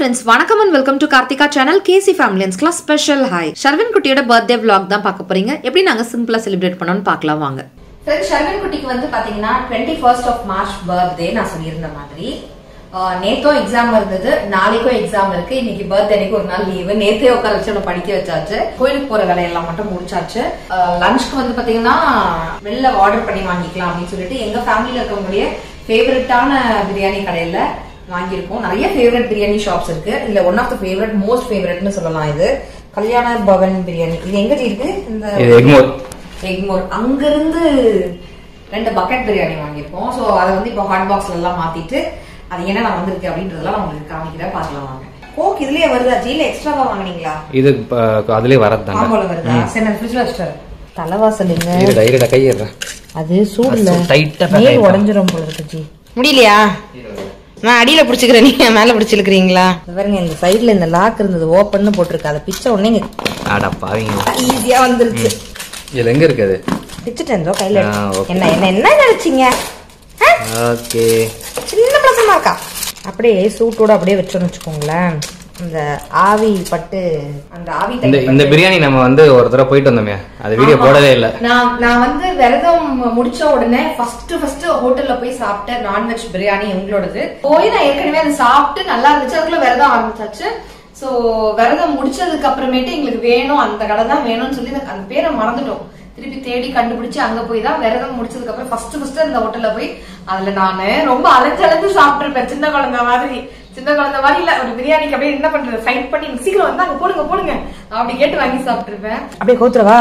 Friends வணக்கம் and welcome to Karthika channel KC ஃபேமிலியன்ஸ்க்குலாம் special hi Sharvin குட்டியோட பர்த்டே vlog தான் பார்க்க போறீங்க எப்படி நாங்க சிம்பிளா செலிப்ரேட் பண்ணோம்னு பார்க்கலாம் வாங்க ஃப்ரெண்ட்ஸ் ஷர்வன் குட்டிக்கு வந்து பாத்தீங்கன்னா twenty first of March birthday நான் சொல்லியிருந்த மாதிரி ஆஹ் நேத்தும் எக்ஸாம் இருந்தது நாளைக்கும் எக்ஸாம் இருக்கு இன்னைக்கு பர்த்டே அன்னைக்கு ஒரு நாள் லீவு நேத்தே உட்கார வச்சு அவனை படிக்க வச்சாச்சு கோயிலுக்கு போற வேலையெல்லாம் மட்டும் முடிச்சாச்சு லஞ்சுக்கு வந்து பாத்தீங்கன்னா வெளில ஆர்டர் பண்ணி வாங்கிக்கலாம் அப்படின்னு சொல்லிட்டு எங்க ஃபேமிலியில இருக்கவங்களுடைய ஃபேவரட்டான பிரியாணி கடையில வாங்கியிருக்கோம் நிறைய ஃபேவரட் பிரியாணி ஷாப்ஸ் இருக்கு இதுல one of the favourite most ஃபேவரட்னு சொல்லலாம் இது கல்யாண பவன் பிரியாணி இது எங்க ஜி இருக்கு இந்த இது எக்மோர் எக்மோர் அங்கிருந்து ரெண்டு பக்கெட் பிரியாணி வாங்கியிருக்கோம் ஸோ அதை வந்து இப்போ ஹாட் பாக்ஸ்ல எல்லாம் மாத்திட்டு அது என்ன நான் வந்திருக்கு அப்படின்றதெல்லாம் நான் உங்களுக்கு காமிக்கிறேன் பார்க்கலாம் வாங்க கோக் இதுலயே வருதா ஜீல எக்ஸ்ட்ராவா வாங்குனீங்களா இது இப்ப அதுலயே வரதாங்க காம்போல வருதா சரி நான் ஃப்ரிட்ஜ்ல வச்சிட்டாரு தலைவாசலுங்க இருடா இருடா கையிடுறா அது சூடுல அது டைட்டா pack மேல் ஆயிட்டா. உடஞ்சிரும் போல இருக்கு ஜி முடியலையா நான் அடியில பிடிச்சிக்கிறேன் நீங்க மேல பிடிச்சிருக்கிறீங்களா பாருங்க இந்த சைடுல இந்த லாக் இருந்தது ஓப்பன் போட்டிருக்கு அதை பிச்ச உடனே இங்க ஆடா பாவீங்க ஈஸியா வந்துருச்சு இதுல எங்க இருக்குது பிச்சுட்டேன் இதோ கையில ஆ, எடுத்து. okay. என்ன என்ன என்ன நினைச்சீங்க ஆ? ஓகே சின்ன பழக்கமா இருக்கா அப்படியே சூட்டோட அப்படியே வச்சோம்னு வச்சுக்கோங்களேன் இந்த ஆவி பட்டு அந்த ஆவி type இந்த இந்த பட்டு. பிரியாணி நம்ம வந்து ஒரு தடவை போயிட்டு வந்தோமே அது வீடியோ போடவே இல்ல நான் நான் வந்து விரதம் முடிச்ச உடனே ஃபர்ஸ்ட் ஃபர்ஸ்ட் ஹோட்டல்ல போய் சாப்பிட்ட நான்வெஜ் பிரியாணி எங்களோடது போய் நான் ஏற்கனவே அதை சாப்பிட்டு நல்லா இருந்துச்சு அதுக்குள்ள விரதம் ஆரம்பிச்சாச்சு சோ விரதம் முடிச்சதுக்கு அப்புறமேட்டு எங்களுக்கு வேணும் அந்த கடை தான் வேணும்னு சொல்லி அந்த- அந்த பேரை மறந்துட்டோம் திருப்பி தேடி கண்டுபிடிச்சு அங்க போய் தான் விரதம் முடிச்சதுக்கு அப்புறம் ஃபர்ஸ்ட் ஃபர்ஸ்ட் அந்த ஹோட்டல்ல போய் அதுல நானு ரொம்ப அலைஞ்சலந்து சாப்பிட்டுருப்பேன் சின்ன குழந்தை மாதிரி சின்ன குழந்தை மாதிரி இல்ல ஒரு பிரியாணிக்கு அப்படியே என்ன பண்றது ஃபைட் பண்ணி சீக்கிரம் வந்து அங்க போடுங்க போடுங்க அப்படி கேட்டு வாங்கி சாப்பிட்டுருப்பேன் அப்படியே கோத்துறவா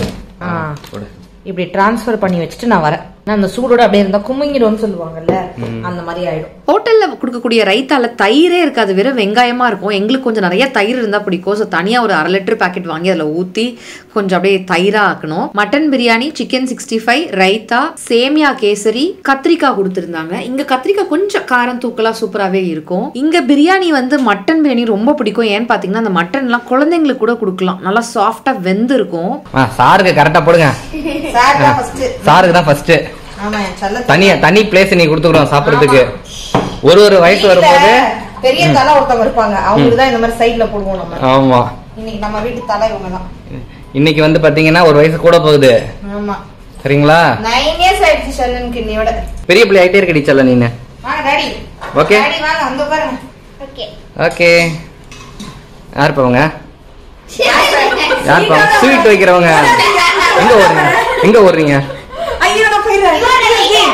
போடு. இப்படி டிரான்ஸ்ஃபர் பண்ணி வச்சுட்டு நான் வரேன் நான் அந்த சூடோட அப்படியே இருந்தா குமிங்கிடும்னு சொல்லுவாங்கல்ல அந்த மாதிரி ஆயிடும் ஹோட்டல்ல கொடுக்கக்கூடிய ரைத்தால தயிரே இருக்காது வெறும் வெங்காயமா இருக்கும் எங்களுக்கு கொஞ்சம் நிறைய தயிர் இருந்தா பிடிக்கும் ஸோ தனியா ஒரு அரை லிட்டர் பாக்கெட் வாங்கி அதுல ஊத்தி கொஞ்சம் அப்படியே தயிரா ஆக்கணும் mutton biryani chicken sixty five raita சேமியா கேசரி கத்திரிக்காய் கொடுத்துருந்தாங்க இங்க கத்திரிக்காய் கொஞ்சம் காரம் தூக்கலா சூப்பராகவே இருக்கும் இங்க பிரியாணி வந்து மட்டன் பிரியாணி ரொம்ப பிடிக்கும் ஏன்னு பாத்தீங்கன்னா அந்த மட்டன்லாம் குழந்தைங்களுக்கு கூட கொடுக்கலாம் நல்லா சாஃப்டா வெந்து இருக்கும் ஆ சாருக்கு கரெக்டா போடுங்க சார் தான் ஃபர்ஸ்ட் சாருக்கு தான் ஃபர்ஸ்ட் ஆமா என் செல்ல தனியா தனி பிளேஸ் நீ கொடுத்துக்கிறோம் சாப்பிடுறதுக்கு ஒரு ஒரு வயசு வரும்போது பெரிய தலை ஒருத்தவங்க இருப்பாங்க அவங்களுக்கு தான் இந்த மாதிரி சைடுல போடுவோம் நம்ம ஆமா இன்னைக்கு நம்ம வீட்டு தலை இவங்க தான் இன்னைக்கு வந்து பாத்தீங்கன்னா ஒரு வயசு கூட போகுது ஆமா சரிங்களா நைன் இயர்ஸ் ஆயிடுச்சு ஷல்லனுக்கு இன்னையோட பெரிய பிள்ளை ஆயிட்டே இருக்கடி செல்ல நீனு வாங்க டாடி Okay. டாடி வாங்க அந்த பாருங்க ஓகே ஓகே யார் போவங்க யார் போவங்க ஸ்வீட் வைக்கிறவங்க எங்க ஓடுறீங்க எங்க ஓடுறீங்க ஐயோ நான் போயிடுறேன்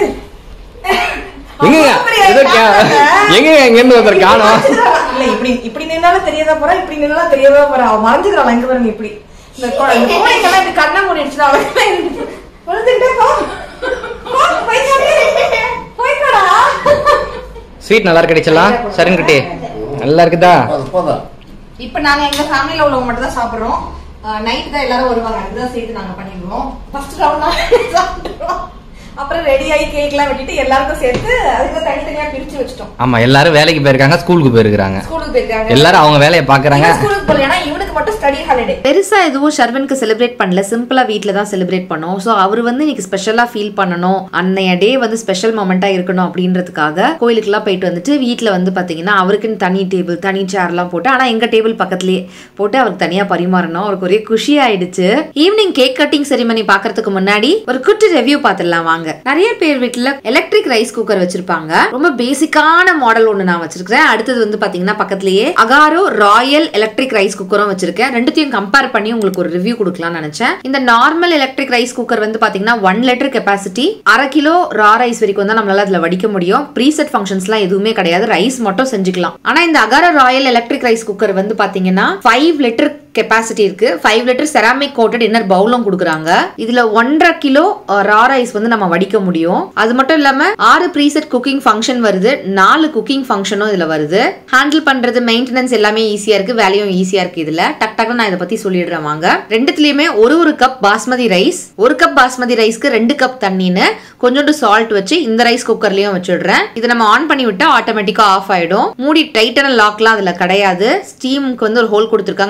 எங்க ஏதோ கே- எங்க எங்க இருந்து ஒருத்தர் காணோம் இல்ல இப்படி இப்படி நின்னாலும் தெரியதா போறா இப்படி நின்னாலும் தெரியதா போறா அவன் மறைஞ்சுக்கிறான் இங்க பாருங்க இப்படி இந்த கொ- இந்த கோழிக்கெல்லாம் இப்படி கண்ணை மூடிடுச்சுன்னா அவன் வளர்ந்துக்கிட்டே போ போ, போய்க்காதே. போய்க்காடா. ஸ்வீட் நல்லா இருக்கு செல்லாம் சரிங்க குட்டி நல்லா இருக்குதா இப்ப நாங்க எங்க ஃபேமிலில உள்ளவங்க மட்டும் தான் சாப்பிடுறோம் நைட் தான் எல்லாரும் வருவாங்க அதுதான் சேர்த்து நாங்க பண்ணிடுவோம் ஃபர்ஸ்ட் ரவுண்ட் சாப்பிடுறோம் அப்புறம் ரெடி ஆகி கேக் எல்லாம் வெட்டிட்டு எல்லாருக்கும் சேர்த்து அதுக்கு தனித்தனியா பிரிச்சு வச்சிட்டோம் ஆமா எல்லாரும் வேலைக்கு போயிருக்காங்க ஸ்கூலுக்கு போயிருக்காங்க ஸ்கூலுக்கு போயிருக்காங்க எல்லாரும் அவங்க வேலையை பாக்குறாங்க இவன் ஸ்கூலுக்கு போகல ஏன்னா இவனுக்கு மட்டும் ஸ்டடி ஹாலிடே பெருசா எதுவும் ஷர்வனுக்கு செலிப்ரேட் பண்ணல சிம்பிளா வீட்ல தான் செலிப்ரேட் பண்ணோம் ஸோ அவர் வந்து இன்னைக்கு ஸ்பெஷலா ஃபீல் பண்ணணும் அன்னைய டே வந்து ஸ்பெஷல் மொமெண்டா இருக்கணும் அப்படின்றதுக்காக கோயிலுக்குலாம் போயிட்டு வந்துட்டு வீட்ல வந்து பாத்தீங்கன்னா அவருக்குன்னு தனி டேபிள் தனி சேர்லாம் போட்டு ஆனா எங்க டேபிள் பக்கத்துலயே போட்டு அவருக்கு தனியா பரிமாறணும் அவருக்கு ஒரே குஷி ஆயிடுச்சு ஈவினிங் கேக் கட்டிங் செரிமனி பாக்குறதுக்கு முன்னாடி ஒரு குட்டி ரிவ்யூ பார்த்துடலாம் வாங்க நிறைய பேர் வீட்ல எலக்ட்ரிக் ரைஸ் குக்கர் வச்சிருப்பாங்க ரொம்ப பேசிக்கான மாடல் ஒன்று நான் வச்சிருக்கேன் அடுத்தது வந்து பாத்தீங்கன்னா பக்கத்துலயே அகாரோ ராயல் எலக்ட்ரிக் ரைஸ் குக்கரும் வச்சிருக்கேன் ரெண்டுத்தையும் கம்பேர் பண்ணி உங்களுக்கு ஒரு ரிவ்யூ கொடுக்கலாம்னு நினைச்சேன் இந்த நார்மல் எலக்ட்ரிக் ரைஸ் குக்கர் வந்து பாத்தீங்கன்னா ஒன் லிட்டர் கெப்பாசிட்டி அரை கிலோ ரா ரைஸ் வரைக்கும் தான் நம்மளால அதுல வடிக்க முடியும் ப்ரீசெட் ஃபங்க்ஷன்ஸ்லாம் எதுவுமே கிடையாது ரைஸ் மட்டும் செஞ்சுக்கலாம் ஆனா இந்த Agaro Royal electric rice cooker வந்து பாத்தீங்கன்னா ஃபைவ் லிட்டர் கெப்பாசிட்டி இருக்கு five litre ceramic coated inner பவுலும் கொடுக்குறாங்க இதுல ஒன்றரை கிலோ ரா ரைஸ் வந்து நம்ம வடிக்க முடியும் அது மட்டும் இல்லாம ஆறு ப்ரீசெட் குக்கிங் ஃபங்க்ஷன் வருது நாலு குக்கிங் ஃபங்க்ஷனும் இதுல வருது ஹேண்டில் பண்றது மெயின்டெனன்ஸ் எல்லாமே ஈஸியா இருக்கு வேலையும் ஈஸியா இருக்கு இதுல டக் டக்கு நான் இதை பத்தி சொல்லிடுறேன் வாங்க ரெண்டுத்துலயுமே ஒரு ஒரு கப் பாஸ்மதி ரைஸ் ஒரு கப் பாஸ்மதி ரைஸ்க்கு ரெண்டு கப் தண்ணின்னு கொஞ்சோண்டு சால்ட் வச்சு இந்த ரைஸ் குக்கர்லயும் வச்சிடுறேன் இதை நம்ம ஆன் பண்ணி விட்டா ஆட்டோமேட்டிக்கா ஆஃப் ஆயிடும் மூடி டைட்டான லாக்லாம் அதுல கிடையாது ஸ்டீமுக்கு வந்து ஒரு ஹோல் கொடுத்துருக்காங்க அதுல இருந்து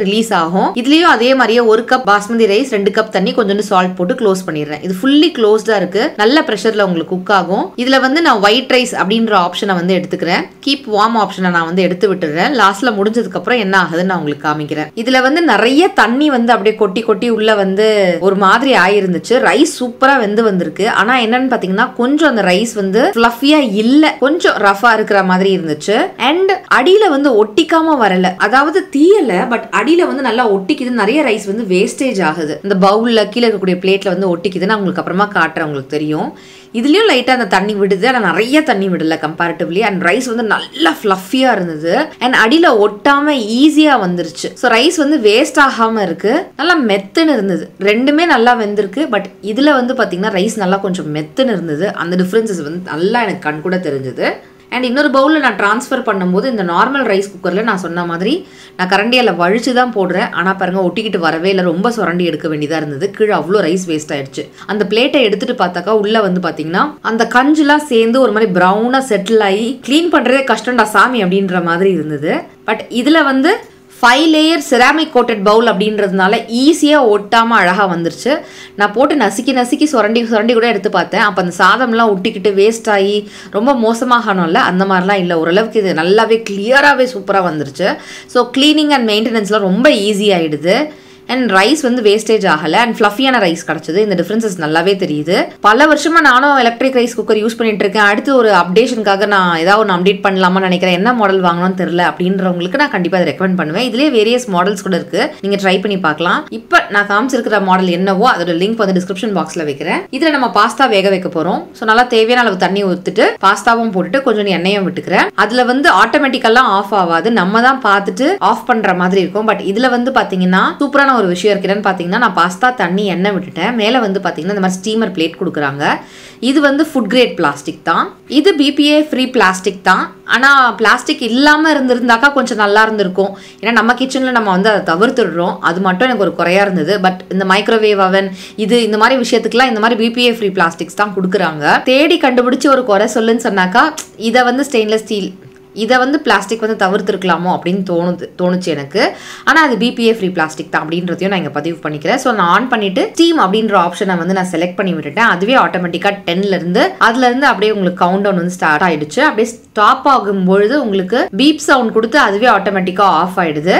ரிலீஸ் ஆகும் இதுலயும் அதே மாதிரியே ஒரு கப் பாஸ்மதி ரைஸ் ரெண்டு கப் தண்ணி கொஞ்சோண்டு சால்ட் போட்டு க்ளோஸ் பண்ணிடுறேன் இது ஃபுல்லி க்ளோஸ்டா இருக்கு நல்ல ப்ரெஷர்ல உங்களுக்கு குக் ஆகும் இதுல வந்து நான் ஒயிட் ரைஸ் அப்படின்ற ஆப்ஷனை வந்து எடுத்துக்கிறேன் கீப் வார்ம் ஆப்ஷனை நான் வந்து எடுத்து விட்டுறேன் லாஸ்ட்ல முடிஞ்சதுக்கு அப்புறம் என்ன ஆகுதுன்னு நான் உங்களுக்கு காமிக்கிறேன் இதுல வந்து நிறைய தண்ணி வந்து அப்படியே கொட்டி கொட்டி உள்ள வந்து ஒரு மாதிரி ஆயிருந்துச்சு ரைஸ் சூப்பரா வெந்து வந்திருக்கு ஆனா என்னன்னு பாத்தீங்கன்னா கொஞ்சம் அந்த ரைஸ் வந்து ஃபிளஃபியா இல்ல கொஞ்சம் ரஃபா இருக்கிற மாதிரி இருந்துச்சு அண்ட் அடியில வந்து ஒட்டிக்காம வரல அதாவது தீயல பட் அடியில வந்து நல்லா ஒட்டிக்குது நிறைய ரைஸ் வந்து வேஸ்டேஜ் ஆகுது இந்த பவுல்ல கீழே இருக்கக்கூடிய பிளேட்ல வந்து ஒட்டிக்குது நான் உங்களுக்கு அப்புறமா காட்டுறேன் உங்களுக்கு தெரியும் இதுலயும் லைட்டா அந்த தண்ணி விடுது ஆனா நிறைய தண்ணி விடல கம்பேரிட்டிவ்லி அண்ட் ரைஸ் வந்து நல்லா ஃபிளஃபியா இருந்தது அண்ட் அடியில ஒட்டாம ஈஸியா வந்துருச்சு ஸோ ரைஸ் வந்து வேஸ்ட் ஆகாம இருக்கு நல்லா மெத்துன்னு இருந்தது ரெண்டுமே நல்லா வெந்திருக்கு பட் இதுல வந்து பாத்தீங்கன்னா ரைஸ் நல்லா கொஞ்சம் மெத்துன்னு இருந்தது அந்த டிஃபரன்சஸ் வந்து நல்லா எனக்கு கண் கூட தெரிஞ்சது அண்ட் இன்னொரு பவுலில் நான் ட்ரான்ஸ்ஃபர் பண்ணும்போது இந்த நார்மல் ரைஸ் குக்கரில் நான் சொன்ன மாதிரி நான் கரண்டியால் வழிச்சு தான் போடுறேன் ஆனால் பாருங்கள் ஒட்டிக்கிட்டு வரவே இல்லை ரொம்ப சுரண்டி எடுக்க வேண்டியதாக இருந்தது கீழே அவ்வளோ ரைஸ் வேஸ்ட் ஆயிடுச்சு அந்த பிளேட்டை எடுத்துட்டு பார்த்தாக்கா உள்ளே வந்து பார்த்தீங்கன்னா அந்த கஞ்சுலாம் சேர்ந்து ஒரு மாதிரி ப்ரௌனாக செட்டில் ஆகி க்ளீன் பண்ணுறதே கஷ்டம்டா சாமி அப்படின்ற மாதிரி இருந்தது பட் இதில் வந்து five layer ceramic coated bowl அப்படின்றதுனால ஈஸியாக ஒட்டாமல் அழகாக வந்துருச்சு நான் போட்டு நசுக்கி நசுக்கி சுரண்டி சுரண்டி கூட எடுத்து பார்த்தேன் அப்போ அந்த சாதம்லாம் ஒட்டிக்கிட்டு வேஸ்ட் ஆகி ரொம்ப மோசமாகணும்ல அந்த மாதிரிலாம் இல்லை ஓரளவுக்கு இது நல்லாவே கிளியராகவே சூப்பராக வந்துருச்சு ஸோ க்ளீனிங் அண்ட் மெயின்டெனன்ஸ்லாம் ரொம்ப ஈஸி ஆகிடுது அண்ட் ரைஸ் வந்து வேஸ்டேஜ் ஆகலை அண்ட் ஃப்ளஃபியான ரைஸ் கிடச்சிது இந்த டிஃப்ரென்சஸ் நல்லாவே தெரியுது பல வருஷமாக நானும் எலக்ட்ரிக் ரைஸ் குக்கர் யூஸ் பண்ணிட்டு இருக்கேன் அடுத்து ஒரு அப்டேஷனுக்காக நான் ஏதாவது ஒன்று அப்டேட் பண்ணலாமா நினைக்கிறேன் என்ன மாடல் வாங்கணும்னு தெரியல அப்படின்றவங்களுக்கு நான் கண்டிப்பாக அதை ரெக்கமெண்ட் பண்ணுவேன் இதுலேயே வேரியஸ் மாடல்ஸ் கூட இருக்கு நீங்கள் ட்ரை பண்ணி பார்க்கலாம் இப்போ நான் காமிச்சிருக்கிற மாடல் என்னவோ அதோட லிங்க் வந்து டிஸ்கிரிப்ஷன் பாக்ஸில் வைக்கிறேன் இதில் நம்ம பாஸ்தா வேக வைக்க போகிறோம் ஸோ நல்லா தேவையான அளவு தண்ணி ஊற்றிட்டு பாஸ்தாவும் போட்டுட்டு கொஞ்சம் எண்ணெயும் விட்டுக்கிறேன் அதில் வந்து ஆட்டோமேட்டிக்கெல்லாம் ஆஃப் ஆகாது நம்ம தான் பார்த்துட்டு ஆஃப் பண்ணுற மாதிரி இருக்கும் பட் இதில் வந்து பார்த்தீங்கன்னா சூப்பரான ஒரு விஷயம் இருக்கு என்னன்னு பார்த்தீங்கன்னா நான் பாஸ்தா தண்ணி எண்ணெய் விட்டுட்டேன் மேலே வந்து பார்த்தீங்கன்னா இந்த மாதிரி ஸ்டீமர் பிளேட் கொடுக்குறாங்க இது வந்து ஃபுட் கிரேட் பிளாஸ்டிக் தான் இது பிபிஏ ஃப்ரீ பிளாஸ்டிக் தான் ஆனால் பிளாஸ்டிக் இல்லாமல் இருந்திருந்தாக்கா கொஞ்சம் நல்லா இருந்திருக்கும் ஏன்னா நம்ம கிச்சனில் நம்ம வந்து அதை தவிர்த்துடுறோம் அது மட்டும் எனக்கு ஒரு குறையா இருந்தது பட் இந்த மைக்ரோவேவ் அவன் இது இந்த மாதிரி விஷயத்துக்குலாம் இந்த மாதிரி பிபிஏ ஃப்ரீ பிளாஸ்டிக்ஸ் தான் கொடுக்குறாங்க தேடி கண்டுபிடிச்சு ஒரு குறை சொல்லுன்னு சொன்னாக்கா இதை வந்து ஸ்டெயின்லெஸ் ஸ்டீல் இதை வந்து பிளாஸ்டிக் வந்து தவிர்த்துருக்கலாமோ அப்படின்னு தோணுது தோணுச்சு எனக்கு ஆனால் அது பிபிஏ ஃப்ரீ பிளாஸ்டிக் தான் அப்படின்றதையும் நான் இங்கே பதிவு பண்ணிக்கிறேன் ஸோ நான் ஆன் பண்ணிட்டு ஸ்டீம் அப்படின்ற ஆப்ஷனை வந்து நான் செலக்ட் பண்ணி விட்டுட்டேன் அதுவே ஆட்டோமேட்டிக்காக டென்லேருந்து அதுலேருந்து அப்படியே உங்களுக்கு கவுண்ட் டவுன் வந்து ஸ்டார்ட் ஆயிடுச்சு அப்படியே ஸ்டாப் ஆகும் பொழுது உங்களுக்கு பீப் சவுண்ட் கொடுத்து அதுவே ஆட்டோமேட்டிக்காக ஆஃப் ஆயிடுது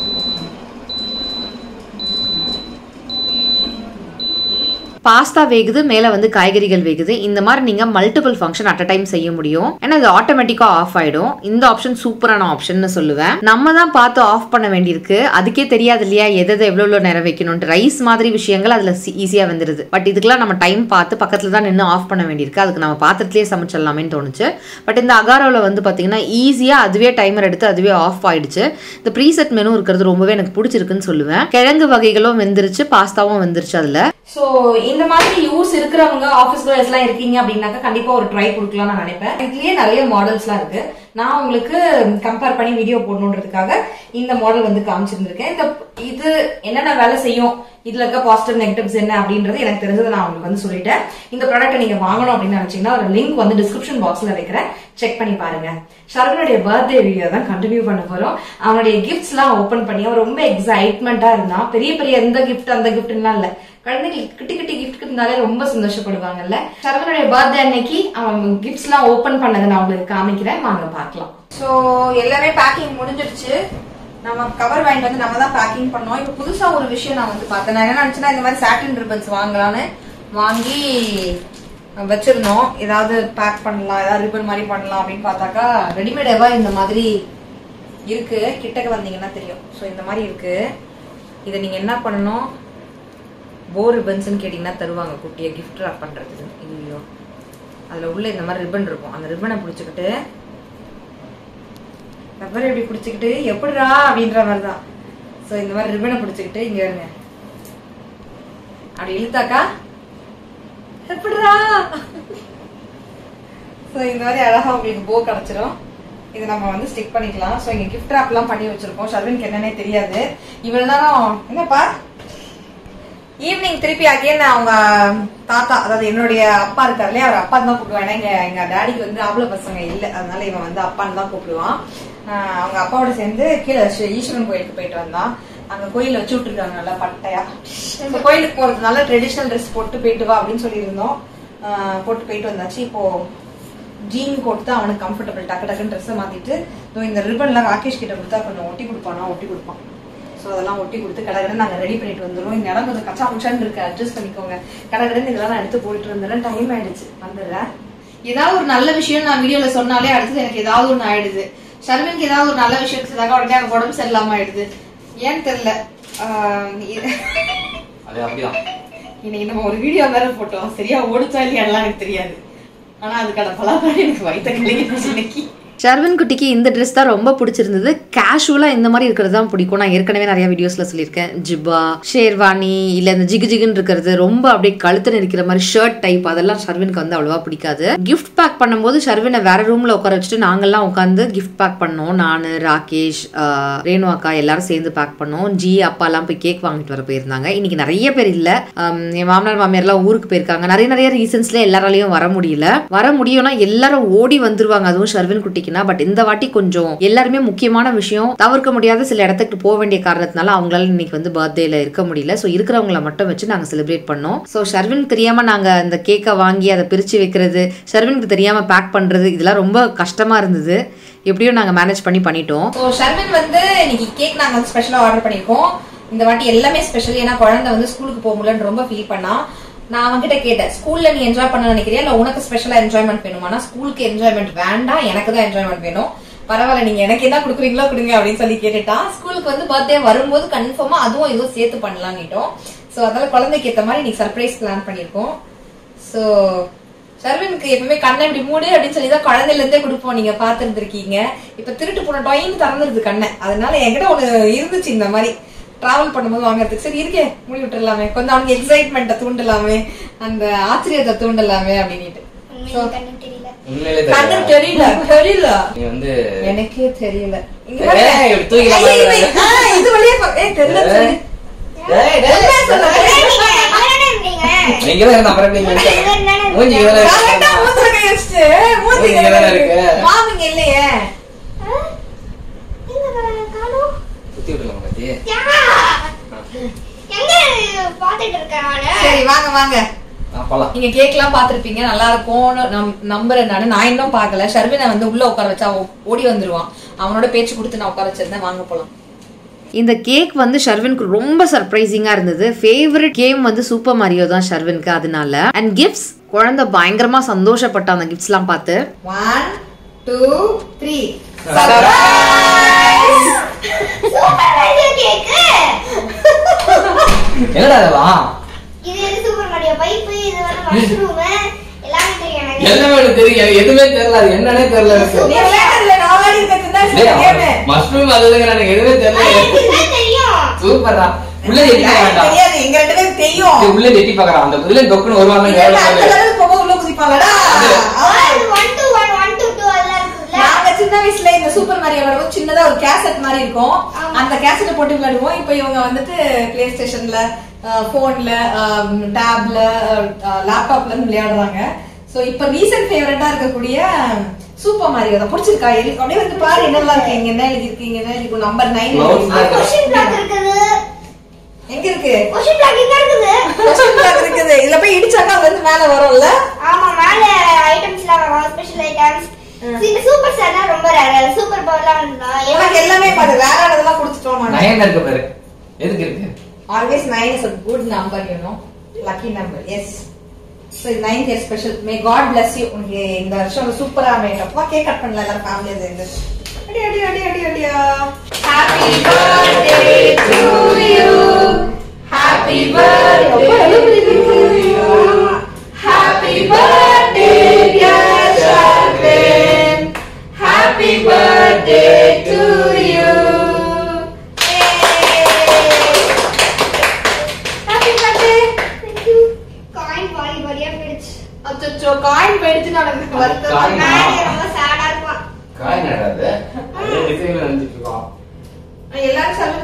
பாஸ்தா வேகுது மேலே வந்து காய்கறிகள் வேகுது இந்த மாதிரி நீங்கள் multiple function at a time செய்ய முடியும் ஏன்னா இது ஆட்டோமேட்டிக்காக ஆஃப் ஆகிடும் இந்த ஆப்ஷன் சூப்பரான ஆப்ஷன் சொல்லுவேன் நம்ம தான் பார்த்து ஆஃப் பண்ண வேண்டியிருக்கு அதுக்கே தெரியாது இல்லையா எதை எதை எவ்வளோ எவ்வளோ நேரம் வைக்கணும்ட்டு ரைஸ் மாதிரி விஷயங்கள் அதில் ஈஸியாக வந்துடுது பட் இதுக்கெல்லாம் நம்ம டைம் பார்த்து பக்கத்தில் தான் நின்று ஆஃப் பண்ண வேண்டியிருக்கு அதுக்கு நம்ம பாத்திரத்திலே சமைச்சிடலாமேன்னு தோணுச்சு பட் இந்த அகாரோவில் வந்து பார்த்தீங்கன்னா ஈஸியாக அதுவே டைமர் எடுத்து அதுவே ஆஃப் ஆயிடுச்சு இந்த ப்ரீசெட் மெனு இருக்கிறது ரொம்பவே எனக்கு பிடிச்சிருக்குன்னு சொல்லுவேன் கிழங்கு வகைகளும் வெந்துருச்சு பாஸ்தாவும் வெந்துருச்சு அதில் சோ இந்த மாதிரி யூஸ் இருக்கிறவங்க ஆபீஸ் கோயர்ஸ் எல்லாம் இருக்கீங்க அப்படின்னாக்கா கண்டிப்பா ஒரு ட்ரை கொடுக்கலாம் நான் நினைப்பேன் இதுலயே நிறைய மாடல்ஸ் எல்லாம் இருக்கு நான் உங்களுக்கு கம்பேர் பண்ணி வீடியோ போடணுன்றதுக்காக இந்த மாடல் வந்து காமிச்சிருந்திருக்கேன் இந்த இது என்னென்ன வேலை செய்யும் இதுல இருக்க பாசிட்டிவ் நெகட்டிவ்ஸ் என்ன அப்படின்றது எனக்கு தெரிஞ்சதை நான் உங்களுக்கு வந்து சொல்லிட்டேன் இந்த ப்ராடக்ட் நீங்க வாங்கணும் அப்படின்னு நினைச்சீங்கன்னா ஒரு லிங்க் வந்து டிஸ்கிரிப்ஷன் பாக்ஸ்ல வைக்கிறேன் செக் பண்ணி பாருங்க ஷரவனுடைய பர்த்டே வீடியோ தான் கண்டினியூ பண்ண போறோம் அவனுடைய கிஃப்ட்ஸ் எல்லாம் ஓபன் பண்ணி அவன் ரொம்ப எக்ஸைட்மெண்டா இருந்தான் பெரிய பெரிய எந்த கிஃப்ட் அந்த கிஃப்ட்லாம் இல்ல குழந்தைகளுக்கு கிட்டி கிட்டி கிஃப்ட் இருந்தாலே ரொம்ப சந்தோஷப்படுவாங்கல்ல சரவனுடைய பர்த்டே அன்னைக்கு அவன் கிஃப்ட்ஸ் எல்லாம் ஓபன் பண்ணதை நான் உங்களுக்கு காமிக்கிறேன் வாங்க பார்க்கலாம் சோ எல்லாமே பேக்கிங் முடிஞ்சிருச்சு நம்ம கவர் வாங்கிட்டு வந்து நம்ம தான் பேக்கிங் பண்ணோம் இப்போ புதுசா ஒரு விஷயம் நான் வந்து பார்த்தேன் நான் என்ன நினைச்சேன்னா இந்த மாதிரி சாட்டின் ரிப்பன்ஸ் வாங்கலாம்னு வாங்கி வச்சிருந்தோம் ஏதாவது பேக் பண்ணலாம் ஏதாவது ரிப்பன் மாதிரி பண்ணலாம் அப்படின்னு பார்த்தாக்கா ரெடிமேடாவா இந்த மாதிரி இருக்கு கிட்டக்க வந்தீங்கன்னா தெரியும் ஸோ இந்த மாதிரி இருக்கு இதை நீங்க என்ன பண்ணணும் போ ரிப்பன்ஸ்னு கேட்டிங்கன்னா தருவாங்க குட்டியை கிஃப்ட் ராப் பண்றதுக்கு ஐயோ அதுல உள்ள இந்த மாதிரி ரிப்பன் இருக்கும் அந்த ரிப்பனை பிடிச்சிக்கிட்டு ரப்பர் இப்படி பிடிச்சிக்கிட்டு எப்படிடா அப்படின்ற மாதிரி தான் ஸோ இந்த மாதிரி ரிப்பனை பிடிச்சிக்கிட்டு இங்க இருங்க அப்படி இழுத்தாக்கா எப்படிடா ஸோ இந்த மாதிரி அழகா உங்களுக்கு போ கிடைச்சிரும் இது நம்ம வந்து ஸ்டிக் பண்ணிக்கலாம் ஸோ இங்க கிஃப்ட் ராப்லாம் பண்ணி வச்சிருக்கோம் ஷர்வினுக்கு என்னன்னே தெரியாது இவ்வளவு நேரம் என்னப்பா ஈவினிங் திருப்பி அகைன் அவங்க தாத்தா அதாவது என்னுடைய அப்பா இருக்காரு இல்லையா அவர் அப்பா தான் கூப்பிடுவான் ஏன்னா எங்க எங்க டாடிக்கு வந்து அவ்வளவு பசங்க இல்ல அதனால இவன் வந்து அப்பான்னு தான் கூப்பிடுவான் ஆஹ் அவங்க அப்பாவோட சேர்ந்து கீழே ஸ்ரீ ஈஸ்வரன் கோயிலுக்கு போயிட்டு வந்தான் அங்க கோயில்ல வச்சு விட்டுருக்காங்க நல்லா பட்டையா இப்போ கோயிலுக்கு போறது நல்ல ட்ரெடிஷனல் ட்ரெஸ் போட்டு போயிட்டு வா அப்படின்னு சொல்லியிருந்தோம் ஆஹ் போட்டு போயிட்டு வந்தாச்சு இப்போ ஜீன் கோட் தான் அவனுக்கு கம்ஃபர்டபுள் டக்கு டக்குன்னு ட்ரெஸ்ஸை மாத்திட்டு இதோ இந்த ரிப்பன்லாம் ராகேஷ் கிட்ட கொடுத்தா கொஞ்சம் ஒட்டி கொடுப்பானா ஒட்டி கொடுப்பான் ஸோ அதெல்லாம் ஒட்டி கொடுத்து கடகடன்னு நாங்கள் ரெடி பண்ணிட்டு வந்துடுவோம் இந்த இடம் கொஞ்சம் கச்சா முச்சான்னு இருக்கு அட்ஜஸ்ட் பண்ணிக்கோங்க கடகடன்னு இதெல்லாம் நான் எடுத்து போயிட்டு வந்துடுறேன் டைம் ஆயிடுச்சு வந்துடுறேன் ஏதாவது ஒரு நல்ல விஷயம் நான் வீடியோல சொன்னாலே அடுத்தது எனக்கு ஏதாவது ஒன்று ஆயிடுது ஷர்மினுக்கு ஏதாவது ஒரு நல்ல விஷயம் செஞ்சாங்க உடனே எனக்கு உடம்பு சரியில்லாம ஆயிடுது ஏன்னு தெரியல ஆஹ் இது- அது அப்படிதான் இன்னைக்கு நம்ம ஒரு வீடியோ வேற போட்டோம் சரியா ஓடுச்சா இல்லையாலாம் எனக்கு தெரியாது ஆனா அதுக்கான பலாபலம் எனக்கு வயிற்ற கிடையாது இன்னைக்கு ஷர்வன் குட்டிக்கு இந்த ட்ரெஸ் தான் ரொம்ப பிடிச்சிருந்தது கேஷுவலாக இந்த மாதிரி இருக்கிறது தான் பிடிக்கும் நான் ஏற்கனவே நிறைய வீடியோஸில் சொல்லியிருக்கேன் ஜிப்பா ஷேர்வானி இல்லை இந்த ஜிகு ஜிகுன்னு இருக்கிறது ரொம்ப அப்படியே கழுத்துல இருக்கிற மாதிரி ஷர்ட் டைப் அதெல்லாம் ஷர்வினுக்கு வந்து அவ்வளோவா பிடிக்காது கிஃப்ட் பேக் பண்ணும்போது ஷர்வினை வேற ரூமில் உட்கார வச்சுட்டு நாங்கள்லாம் உட்காந்து கிஃப்ட் பேக் பண்ணோம் நான் ராகேஷ் ஆஹ், ரேணு அக்கா எல்லாரும் சேர்ந்து பேக் பண்ணோம் ஜி அப்பாலாம் போய் கேக் வாங்கிட்டு வர போயிருந்தாங்க இன்னைக்கு நிறைய பேர் இல்லை என் மாமனார் மாமியார்லாம் ஊருக்கு போயிருக்காங்க நிறைய நிறைய ரீசன்ஸ்ல எல்லாராலையும் வர முடியல வர முடியும்னா எல்லாரும் ஓடி வந்துருவாங்க அதுவும் ஷர்வின் குட்டிக்குனா பட் இந்த வாட்டி கொஞ்சம் எல்லாருமே முக்கியமான விஷயம் தவிர்க்க முடியாத சில இடத்துக்கு போக வேண்டிய காரணத்தினால அவங்களால இன்னைக்கு வந்து பர்த்டேல இருக்க முடியல ஸோ இருக்கிறவங்கள மட்டும் வச்சு நாங்க செலிப்ரேட் பண்ணோம் ஸோ ஷர்வினுக்கு தெரியாம நாங்க அந்த கேக்கை வாங்கி அதை பிரிச்சு வைக்கிறது ஷர்வினுக்கு தெரியாம பேக் பண்றது இதெல்லாம் ரொம்ப கஷ்டமா இருந்தது எப்படியோ நாங்க மேனேஜ் பண்ணி பண்ணிட்டோம் ஸோ ஷர்மின் வந்து இன்னைக்கு கேக் நாங்க வந்து ஸ்பெஷலா ஆர்டர் பண்ணிருக்கோம் இந்த வாட்டி எல்லாமே ஸ்பெஷல் ஏன்னா குழந்தை வந்து ஸ்கூலுக்கு போக முடியலன்னு ரொம்ப ஃபீல் பண்ணா நான் அவன்கிட்ட கேட்டேன் ஸ்கூல்ல நீ என்ஜாய் பண்ண நினைக்கிறியா இல்ல உனக்கு ஸ்பெஷலா என்ஜாய்மெண்ட் வேணுமானா ஸ்கூலுக்கு என்ஜாய்மெண்ட் வேண்டாம் எனக்கு தான் என்ஜாய்மெண்ட் வேணும் பரவாயில்ல நீங்க எனக்கு என்ன கொடுக்குறீங்களோ கொடுங்க அப்படின்னு சொல்லி கேட்டுட்டான் ஸ்கூலுக்கு வந்து பர்த்டே வரும்போது கன்ஃபார்மா அதுவும் இதுவும் சேர்த்து பண்ணலாம்னுட்டோம் சோ அதனால குழந்தைக்கு ஏத்த மாதிரி இன்னைக்கு சர்ப்ரைஸ் பிளான் பண்ணிருக்கோம் சோ ஷர்வினுக்கு எப்பவுமே கண்ணை இப்படி மூடு அப்படின்னு சொல்லி தான் குழந்தையில இருந்தே கொடுப்போம் நீங்க பாத்துருந்துருக்கீங்க இப்ப திருட்டு போன டொயின்னு திறந்துருது கண்ணை அதனால என்கிட்ட ஒண்ணு இருந்துச்சு இந்த மாதிரி டிராவல் பண்ணும்போது வாங்குறதுக்கு சரி இருக்கே மூடி விட்டுறலாமே கொஞ்சம் அவனுக்கு எக்ஸைட்மெண்ட்டை தூண்டலாமே அந்த ஆச்சரியத்தை தூண்டலாமே அப்படின்ட்டு So, உண்மையிலே கண்ணு தெரியல தெரியல தெரியல நீ வந்து எனக்கே தெரியல இங்க ஏய், பாருங்க. இப்படி தூக்கிலாம் ஐயோ, பாருங்க. இது- ஆ, இது வழியா பா- ஏய், தெரியல சொல்லு. டேய், டேய். உண்மையா சொல்லு. நீங்க தான் இருந்தா அப்புறம் எப்படி நீங்க மூஞ்சி இங்க தானே கரெக்டா இருக்கு. மூஞ்சில கை வச்சுட்டு, மூஞ்சி மூஞ்சி இங்க இங்க தானே இருக்கு. இருக்கு. மாமி இங்க இல்லையே சுத்தி விட்டுலாம் பாத்தி சரி வாங்க வாங்க நான் போலாம் நீங்க கேக்லாம் பாத்திருப்பீங்க நல்லா இருக்கும்னு நம் நம்புறேன் நானு நான் இன்னும் பார்க்கல ஷர்வினை வந்து உள்ள உட்கார வச்சா அவன் ஓடி வந்துருவான் அவனோட பேச்சு கொடுத்து நான் உட்கார வச்சிருந்தேன் வாங்க போலாம் இந்த கேக் வந்து ஷர்வினுக்கு ரொம்ப சர்ப்ரைசிங்கா இருந்தது ஃபேவரட் கேம் வந்து சூப்பர் மாரியோ தான் ஷர்வினுக்கு அதனால அண்ட் கிஃப்ட்ஸ் குழந்தை பயங்கரமா சந்தோஷப்பட்ட அந்த கிஃப்ட்ஸ்லாம் பார்த்து ஒன் டூ த்ரீ என்னடா இதெல்லாம் எல்லாமே எனக்கு தெரியும் எனக்கு எதுவுமே தெரியல அது என்னன்னே தெரியல எனக்கு நீ விளையாடுறதுல நான் விளையாடி இருக்கிறது கேம் மஷ்ரூம் அதுங்க எனக்கு எதுவுமே தெரியல சூப்பர்டா உள்ள எட்டி பார்க்க வேண்டாம் தெரியாது எங்க ரெண்டு பேரும் தெரியும் இது உள்ள எட்டி பாக்குறான் அந்த இதுல டொக்குன்னு வருவாங்க இல்ல, இல்ல, அந்த லெவலுக்கு போக உள்ள குதிப்பாங்கடா நாங்க சின்ன வயசுல இந்த சூப்பர் மாரியோ விளையாடுவோம் சின்னதா ஒரு கேசட் மாதிரி இருக்கும் அந்த கேசட்டை போட்டு விளையாடுவோம் இப்போ இவங்க வந்துட்டு பிளே ஸ்டேஷன்ல போன்ல டேப்ல லேப்டாப்ல விளையாடுறாங்க சோ இப்போ ரீசன்ட் ஃபேவரட்டா இருக்கக்கூடிய சூப்பர் மாரியோ தான் பிடிச்சிருக்கா எழுதி- அப்படியே வந்து பாரு என்னெல்லாம் இருக்கு இங்க என்ன எழுதி இருக்கு இங்க என்ன எழுதி நம்பர் நைன் எங்க இருக்கு கொஸ்டின் பிளாக் இருக்குது இதுல போய் இடிச்சாக்கா அது வந்து மேல வரும்ல ஆமா மேல ஐட்டம்ஸ்லாம் வரும் ஸ்பெஷல் ஐட்டம்ஸ் இந்த சூப்பர் ஸ்டார்னா ரொம்ப ரேர் சூப்பர் பவர்லாம் இருந்தா உனக்கு எல்லாமே பாரு வேற இடத்துல கொடுத்துட்டோம் நான் நயன் இருக்கு பாரு எதுக்கு இருக்கு Always nine is a good number, you know. Lucky number, yes. So, ninth year special. May God bless you. உனக்கு இந்த வருஷம் சூப்பரா அமையட்டும் கேக் கட் பண்ணல எல்லாரும் ஃபேமிலியா சேர்ந்து அடி அடி அடி அடி அடியா happy birthday to you happy birthday to you happy birthday dear Sharlin happy birthday to you happy birthday காயின் பாதி பாதியா போயிடுச்சு அச்சோ காயின் போயிடுச்சு நடந்து வருத்தம் காயின்? மேலே ரொம்ப சேடா இருப்பான் காய் நடாது அதே டிசைன்ல நினைச்சிட்டு இருக்கோம் எல்லாரும் சலனுக்கு கொடுத்துரு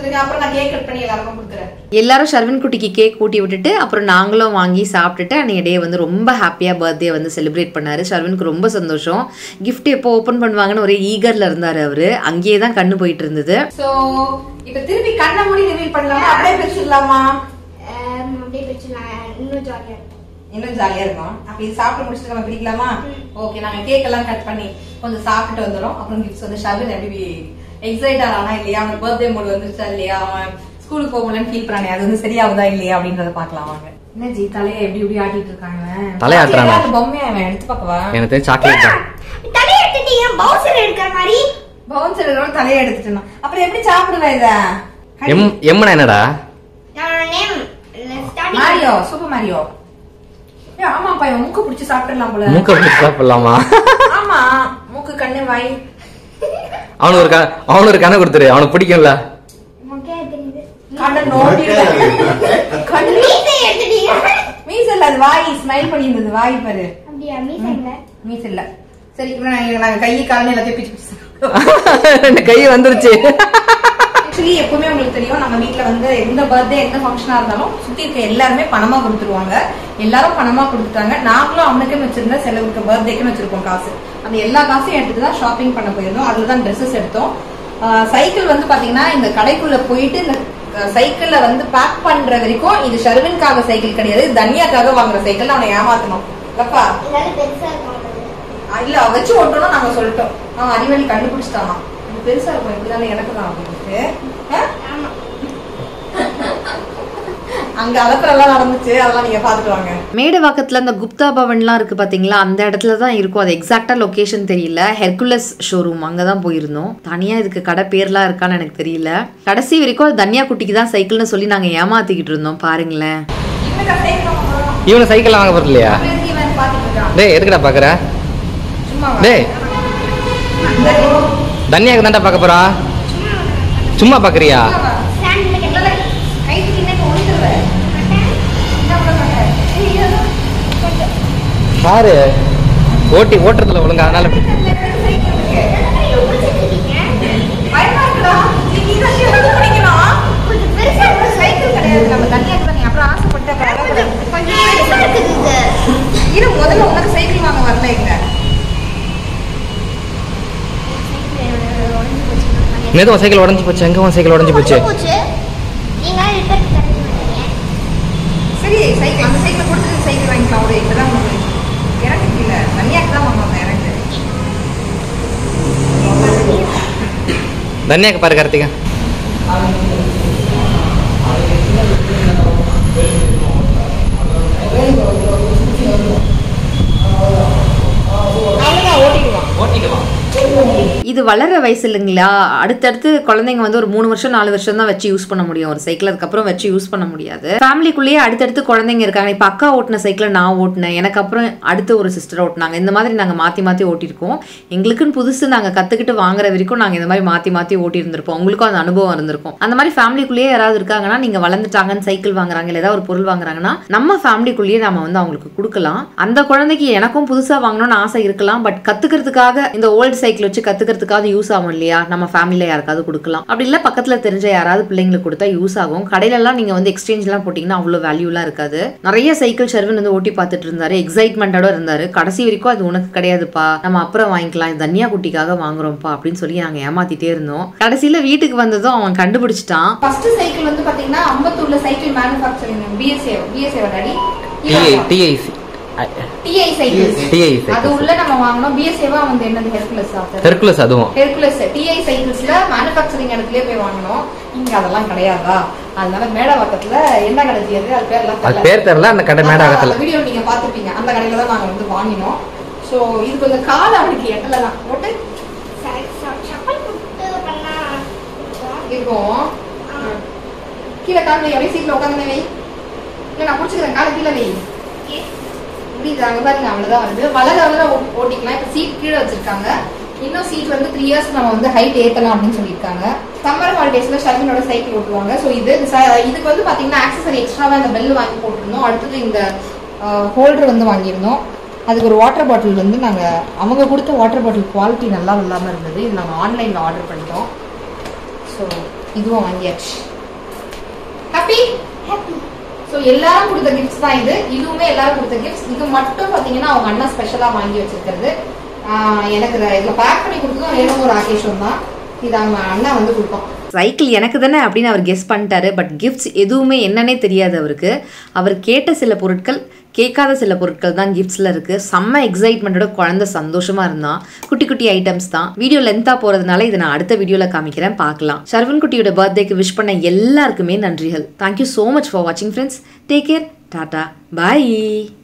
கொடுத்துருங்க அப்புறம் நான் கேக் கட் பண்ணி எல்லாருக்கும் கொடுக்குறேன் எல்லாரும் ஷர்வின் குட்டிக்கு கேக் ஊட்டி விட்டுட்டு அப்புறம் நாங்களும் வாங்கி சாப்பிட்டுட்டு அன்றைய டே வந்து ரொம்ப ஹாப்பியாக பர்த்டே வந்து செலிப்ரேட் பண்ணாரு ஷர்வினுக்கு ரொம்ப சந்தோஷம் gift எப்போ ஓப்பன் பண்ணுவாங்கன்னு ஒரே ஈகர்ல இருந்தார் அவரு அங்கேயே தான் கண்ணு போயிட்டு இருந்தது சோ இப்ப திருப்பி கண்ணை மூடி ரிவீல் பண்ணலாமா அப்படியே பிரிச்சிடலாமா ஆம், அப்படியே வச்சுலாம் இன்னும் ஜாலியா இருக்கும் இன்னும் ஜாலியா இருக்கும் அப்ப இது சாப்பிட்டு முடிச்சுட்டு நம்ம பிடிக்கலாமா ஓகே நாங்க கேக் எல்லாம் கட் பண்ணி கொஞ்சம் சாப்பிட்டு வந்துடும் அப்புறம் கிஃப்ட்ஸ் வந்து ஷர்வின் எப்படி எக்ஸைட் ஆனா இல்லையா அவனுக்கு பர்த்டே மூடு வந்துருச்சா இல்லையா அவன் ஸ்கூலுக்கு போகலன்னு ஃபீல் பண்ணானே அது வந்து சரியாகுதா இல்லையா அப்படின்றத பார்க்கலாம் வாங்க என்ன ஜி தலையை எப்படி இப்படி ஆட்டிட்டு இருக்காங்க தலையாட்டுறானா? அந்த பொம்மையை அவன் எடுத்து பார்க்கவா எனக்கு தெரிஞ்ச சாக்லேட் தான் தலையை எடுத்துட்டீங்க பவுசர் எடுக்கிற மாதிரி பவுன்ஸ் எடுக்கிறோம் தலையை எடுத்துட்டோம் அப்புறம் எப்படி சாப்பிடுவேன் இத எம் எம்னா என்னடா நேம் ஸ்டார்டிங் மாரியோ சூப்பர் மாரியோ ஏ, ஆமாப்பா இவன் மூக்கு பிடிச்சி சாப்பிடலாம் போல மூக்க பிடிச்சி சாப்பிடலாமா ஆமா மூக்கு கண்ணு வாய் அவனுக்கு ஒரு க- அவனுக்கு ஒரு கணக்கு கொடுத்துரு அவனுக்கு பிடிக்கும்ல மொக்கையா தெரியுது கண்ணை நோண்டி கண்ணு மீசை எடுத்துட்டீங்க மீசல் அது வாய் ஸ்மைல் பண்ணியிருந்தது வாய் பாரு அப்படியா மீசை இல்ல மீஸ் இல்ல சரி இப்ப நாங்க நாங்க கை காலனி எல்லாத்தையும் பிச்சு பிச்சு ரெண்டு கை வந்துருச்சு ஆக்சுவலி எப்பவுமே உங்களுக்கு தெரியும் நம்ம வீட்ல வந்து எந்த பர்த்டே எந்த ஃபங்க்ஷனா இருந்தாலும் சுத்தி இருக்க எல்லாருமே பணமா கொடுத்துருவாங்க எல்லாரும் பணமா கொடுத்துட்டாங்க நாங்களும் அவனுக்குன்னு வச்சிருந்த செலவுக்கு பர்த்டேக்குன்னு வச்சிருக்கோம் காசு அந்த எல்லா காசையும் எடுத்துட்டு தான் ஷாப்பிங் பண்ண போயிருந்தோம் அதுல தான் ட்ரெஸ்ஸஸ் எடுத்தோம் சைக்கிள் வந்து பாத்தீங்கன்னா இந்த கடைக்குள்ள போயிட்டு இந்த சைக்கிள்ல வந்து பேக் பண்ற வரைக்கும் இது ஷர்வின்காக சைக்கிள் கிடையாது இது தனியாக்காக வாங்குற சைக்கிள் அவனை ஏமாத்தணும் இல்லப்பா எல்லாரும் பெருசா இருக்கும் ஆ, இல்ல அவ வச்சு ஓட்டணும் நாங்க சொல்லிட்டோம் அவன் அறிவழி கண்டுபிடிச்சிட்டானா இது பெருசா இருக்கும் இப்படிதானே எனக்கு தான் அப்படின்ட்டு ஆ? ஆமா அங்க அலப்பறெல்லாம் நடந்துச்சு அதெல்லாம் நீங்க பாத்துட்டு வாங்க மேடவாக்கத்தில் அந்த குப்தா பவன்லாம் இருக்கு பாத்தீங்களா அந்த இடத்துல தான் இருக்கும் அது எக்ஸாக்டா லொகேஷன் தெரியல ஹெர்குலஸ் ஷோரூம் அங்கே தான் போயிருந்தோம் தனியா இதுக்கு கடை பேர்லாம் இருக்கான்னு எனக்கு தெரியல கடைசி வரைக்கும் அது தனியா குட்டிக்கு தான் சைக்கிள்னு சொல்லி நாங்க ஏமாத்திக்கிட்டு இருந்தோம் பாருங்களேன் இவனுக்கு அப்படியே நம்ம போறோம். இவனை சைக்கிள் வாங்க போறது இல்லையா அப்புறம் எதுக்கு இவன் பாத்துட்டு இருக்கான்? டேய் எதுக்குடா பாக்குற சும்மா வா. டேய் சரி, தனியாக்கு தான்டா பார்க்க போறா சும்மா பாக்குறியா சும்மா வா. ஸ்டாண்ட்ல இல்ல, கட்டி இல்ல, கை தூக்கினா இப்ப விழுந்துருவேன். என்ன பண்ண மாட்டேன். ஏய், இதோ, கொஞ்சம். பாரு ஓட்டி ஓட்டுறதுல ஒழுங்கா அதனால இதுல ரெண்டு சைக்கிள் இருக்கு. பயமா இருக்குடா. நீ நீதான் இழுத்து பிடிக்கணும். கொஞ்சம் பெருசா ஒரு சைக்கிள் கிடையாது நம்ம தனியாக தான் நீ அப்புறம் ஆசைப்பட்ட அப்புறம் கொஞ்சம் கொஞ்சம் பெருசா இருக்குது இது இரு முதல்ல உனக்கு சைக்கிள் வாங்க வரல எங்க நேத்து உன் சைக்கிள் உடஞ்சு போச்சு எங்க உன் சைக்கிள் உடஞ்சு போச்சு போச்சு நீங்க ரிப்பேர் கரெக்ட் பண்ணீங்க சரி சைக்கிள் அந்த சைக்கிள் கொடுத்து சைக்கிள் வாங்கிக்கலாம் ஒரு இப்பதான் உங்களுக்கு எனக்கு இல்ல தனியாக்கு தான் வாங்குவாங்க எனக்கு தனியாக்கு பாரு கார்த்திகா அவ்வளவுதான் ஓட்டிக்குவான் ஓட்டிக்கலாம் இது வளர்ற வயசு இல்லைங்களா அடுத்தடுத்து குழந்தைங்க வந்து ஒரு மூணு வருஷம் நாலு வருஷம் தான் வச்சு யூஸ் பண்ண முடியும் ஒரு சைக்கிள் அதுக்கப்புறம் வச்சு யூஸ் பண்ண முடியாது ஃபேமிலிக்குள்ளேயே அடுத்தடுத்து குழந்தைங்க இருக்காங்க இப்போ அக்கா ஓட்டின சைக்கிளை நான் ஓட்டினேன் எனக்கு அப்புறம் அடுத்து ஒரு சிஸ்டர் ஓட்டினாங்க இந்த மாதிரி நாங்கள் மாற்றி மாற்றி ஓட்டியிருக்கோம் எங்களுக்குன்னு புதுசு நாங்கள் கற்றுக்கிட்டு வாங்குற வரைக்கும் நாங்கள் இந்த மாதிரி மாற்றி மாற்றி ஓட்டியிருந்திருப்போம் உங்களுக்கும் அந்த அனுபவம் இருந்திருக்கும் அந்த மாதிரி ஃபேமிலிக்குள்ளேயே யாராவது இருக்காங்கன்னா நீங்கள் வளர்ந்துட்டாங்கன்னு சைக்கிள் வாங்குறாங்க இல்லை ஏதாவது ஒரு பொருள் வாங்குறாங்கன்னா நம்ம ஃபேமிலிக்குள்ளேயே நம்ம வந்து அவங்களுக்கு கொடுக்கலாம் அந்த குழந்தைக்கு எனக்கும் புதுசாக வாங்கணும்னு ஆசை இருக்கலாம் பட் கத்துக்கிறதுக்காக இந்த ஓல்டு சைக்கிள் வச்சு கத்துக்கிறதுக்காக யூஸ் ஆகும் இல்லையா நம்ம ஃபேமிலியில யாருக்காவது கொடுக்கலாம் அப்படி இல்லை பக்கத்துல தெரிஞ்ச யாராவது பிள்ளைங்களுக்கு கொடுத்தா யூஸ் ஆகும் கடையில எல்லாம் நீங்க வந்து எக்ஸ்சேஞ்ச் எல்லாம் போட்டீங்கன்னா அவ்வளோ வேல்யூலாம் இருக்காது நிறைய சைக்கிள் ஷர்வன் வந்து ஓட்டி பார்த்துட்டு இருந்தாரு எக்ஸைட்மெண்டோட இருந்தாரு கடைசி வரைக்கும் அது உனக்கு கிடையாதுப்பா நம்ம அப்புறம் வாங்கிக்கலாம் இது தனியா குட்டிக்காக வாங்குறோம்ப்பா அப்படின்னு சொல்லி நாங்க ஏமாத்திட்டே இருந்தோம் கடைசியில வீட்டுக்கு வந்ததும் அவன் கண்டுபிடிச்சிட்டான் ஃபர்ஸ்ட் சைக்கிள் வந்து பாத்தீங்கன்னா அம்பத்தூர்ல சைக்கிள் மேனுஃபேக்சரிங் பிஎஸ்ஏ பிஎஸ்ஏ டாடி TI TIC TI cycle TI அது cycles. உள்ள நம்ம வாங்கணும் பிஎஸ்ஏவா வந்து என்னது ஹெர்குலஸ் ஆகுது ஹெர்குலஸ் அதுவும் ஹெர்குலஸ் டிஐ சைக்கிள்ஸ்ல மேனுஃபேக்சரிங் இடத்துலயே போய் வாங்கணும் இங்க அதெல்லாம் கிடையாதா அதனால மேடவாக்கத்துல என்ன கடை அது அது பேர் எல்லாம் அது பேர் தெரியல அந்த கடை மேடாகத்துல வீடியோ நீங்க பாத்துப்பீங்க அந்த கடையில தான் நாங்க வந்து வாங்கினோம் சோ இது கொஞ்சம் கால அவனுக்கு எட்டல தான் போட்டு சப்பல் போட்டு பண்ணா இருக்கும் கீழே கால் வை அப்படியே சீட்ல உட்காந்து வை இல்ல நான் புடிச்சுக்கிறேன் காலை கீழே வை முடியுது அங்க பாருங்க அவ்வளவுதான் வருது வளர வளர ஓ- ஓட்டிக்கலாம் இப்ப சீட் கீழே வச்சிருக்காங்க இன்னும் சீட் வந்து த்ரீ இயர்ஸ் நம்ம வந்து ஹைட் ஏத்தலாம் அப்படின்னு சொல்லியிருக்காங்க சம்மர் ஹாலிடேஸ்ல ஷர்மினோட சைக்கிள் ஓட்டுவாங்க ஸோ இது இந்த ச- இதுக்கு வந்து பாத்தீங்கன்னா ஆக்சசரி எக்ஸ்ட்ராவா இந்த பெல் வாங்கி போட்டிருந்தோம் அடுத்தது இந்த ஹோல்டர் வந்து வாங்கியிருந்தோம் அதுக்கு ஒரு வாட்டர் பாட்டில் வந்து நாங்க அவங்க கொடுத்த வாட்டர் பாட்டில் குவாலிட்டி நல்லா இல்லாம இருந்தது இது நாங்க ஆன்லைன்ல ஆர்டர் பண்ணிட்டோம் ஸோ இதுவும் வாங்கியாச்சு ஹாப்பி ஸோ எல்லாரும் கொடுத்த கிஃப்ட்ஸ் தான் இது இதுவுமே எல்லாரும் கொடுத்த கிஃப்ட்ஸ் இது மட்டும் பார்த்தீங்கன்னா அவங்க அண்ணா ஸ்பெஷலாக வாங்கி வச்சிருக்கிறது ஆஹ் எனக்கு இதை- இதுல பேக் பண்ணி கொடுத்ததும் ரேணுவும் ராகேஷும் தான் இது அவங்க அண்ணா வந்து கொடுத்தோம் சைக்கிள் எனக்கு தானே அப்படின்னு அவர் கெஸ் பண்ணிட்டாரு பட் கிஃப்ட்ஸ் எதுவுமே என்னன்னே தெரியாது அவருக்கு அவர் கேட்ட சில பொருட்கள் கேட்காத சில பொருட்கள் தான் கிஃப்ட்ஸில் இருக்குது செம்ம எக்ஸைட்மெண்ட்டோட குழந்தை சந்தோஷமாக இருந்தான் குட்டி குட்டி ஐட்டம்ஸ் தான் வீடியோ லென்த்தாக போகிறதுனால இதை நான் அடுத்த வீடியோவில் காமிக்கிறேன் பார்க்கலாம் ஷர்வன் குட்டியோட பர்த்டேக்கு விஷ் பண்ண எல்லாருக்குமே நன்றிகள் தேங்க்யூ ஸோ மச் ஃபார் வாட்சிங் ஃப்ரெண்ட்ஸ் டேக் கேர் டாடா பாய்